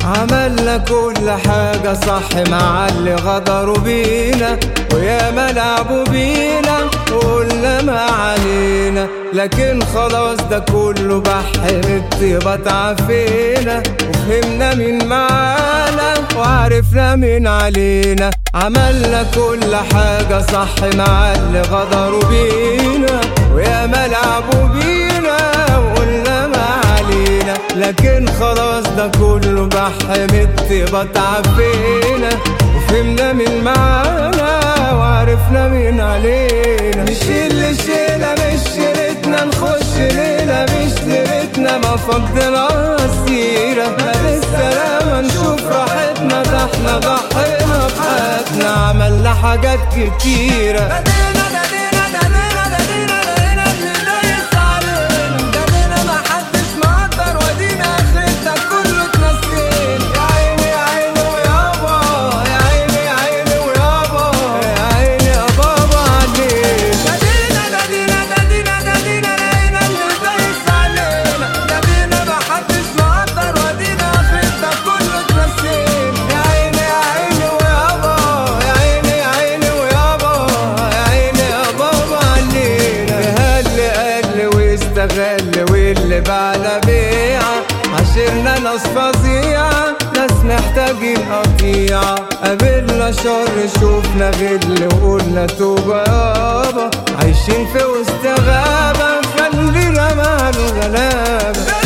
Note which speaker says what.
Speaker 1: عملنا كل حاجة صح مع اللي غدروا بينا ويا ما لعبوا بينا وقلنا ما علينا لكن خلاص ده كله بحر الطيبة تعافينا وفهمنا مين معانا وعرفنا مين علينا عملنا كل حاجة صح مع اللي غدروا بينا ويا ما لعبوا بينا وقلنا ما علينا لكن خلاص ده كله بحم الطيبة تعافينا وفهمنا مين معانا وعرفنا مين علينا نشيل شيلة مش شيلتنا نخش ليلة مش ليلتنا ما فضنا السيرة ما بالسلامة نشوف راحتنا ده احنا ضحينا بحياتنا عملنا حاجات كتيرة
Speaker 2: بدينا ددينا ددينا ددينا ددينا اللي دايس علينا ددينا ما حدش مقدر ودينا اخرتنا كله اتنسينا
Speaker 1: يا عيني يا عيني ويابا يا عيني يا عيني ويابا يا عيني يا بابا عليك
Speaker 2: ددينا ددينا ددينا ددينا لقينا اللي دايس علينا ددينا ما حدش مقدر ودينا اخرتنا كله اتنسينا
Speaker 1: يا عيني يا عيني ويابا يا عيني يا عيني ويابا يا عيني يا بابا علينا اللي قل واستغل واللي بعنا بيعة عشرنا ناس فظيعة ناس محتاجين قطيعة قابلنا شر شوفنا غل وقلنا توبة يابا عايشين في وسط غابة خلينا مع الغلابة